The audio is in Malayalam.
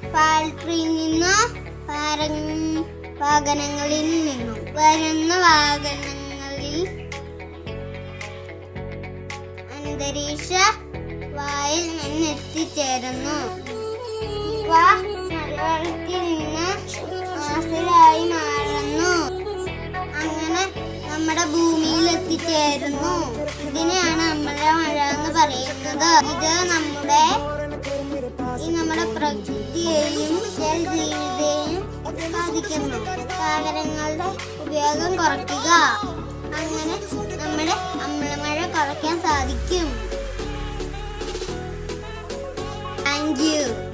ഫാക്ടറിയിൽ നിന്നോ പാര- വാഹനങ്ങളിൽ നിന്നും വരുന്ന വാഹനങ്ങളിൽ അന്തരീക്ഷ വായിൽ നിന്ന് എത്തിച്ചേരുന്നു ഇവ മലവെള്ളത്തിൽ നിന്ന് ആസിഡായി മാറുന്നു അങ്ങനെ നമ്മുടെ ഭൂമിയിൽ എത്തിച്ചേരുന്നു ഇതിനെയാണ് നമ്മുടെ മഴ എന്ന് പറയുന്നത് ഇത് നമ്മുടെ ഈ നമ്മുടെ പ്രകൃതിയെയും ജലജീവിതയെയും ബാധിക്കുന്നു സാഗരങ്ങളുടെ ഉപയോഗം കുറയ്ക്കുക അങ്ങനെ നമ്മുടെ അമ്ലമഴ കുറയ്ക്കാൻ സാധിക്കും താങ്ക് യു